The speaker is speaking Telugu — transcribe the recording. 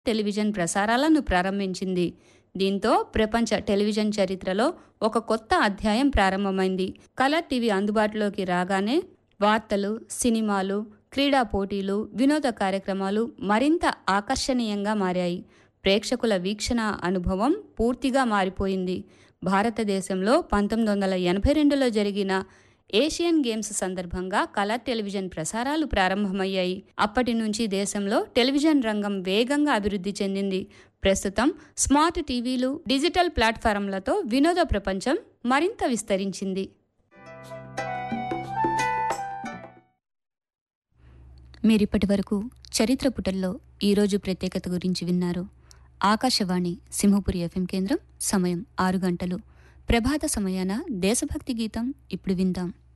టెలివిజన్ ప్రసారాలను ప్రారంభించింది దీంతో ప్రపంచ టెలివిజన్ చరిత్రలో ఒక కొత్త అధ్యాయం ప్రారంభమైంది కలర్ టీవీ అందుబాటులోకి రాగానే వార్తలు సినిమాలు క్రీడా పోటీలు వినోద కార్యక్రమాలు మరింత ఆకర్షణీయంగా మారాయి ప్రేక్షకుల వీక్షణ అనుభవం పూర్తిగా మారిపోయింది భారతదేశంలో పంతొమ్మిది వందల ఎనభై రెండులో జరిగిన ఏషియన్ గేమ్స్ సందర్భంగా కలర్ టెలివిజన్ ప్రసారాలు ప్రారంభమయ్యాయి అప్పటి నుంచి దేశంలో టెలివిజన్ రంగం వేగంగా అభివృద్ధి చెందింది ప్రస్తుతం స్మార్ట్ టీవీలు డిజిటల్ ప్లాట్ఫారంలతో వినోద ప్రపంచం మరింత విస్తరించింది మీరిప్పటి వరకు చరిత్ర పుటల్లో ఈరోజు ప్రత్యేకత గురించి విన్నారు ఆకాశవాణి సింహపురి ఎఫ్ఎం కేంద్రం సమయం ఆరు గంటలు ప్రభాత సమయాన దేశభక్తి గీతం ఇప్పుడు విందాం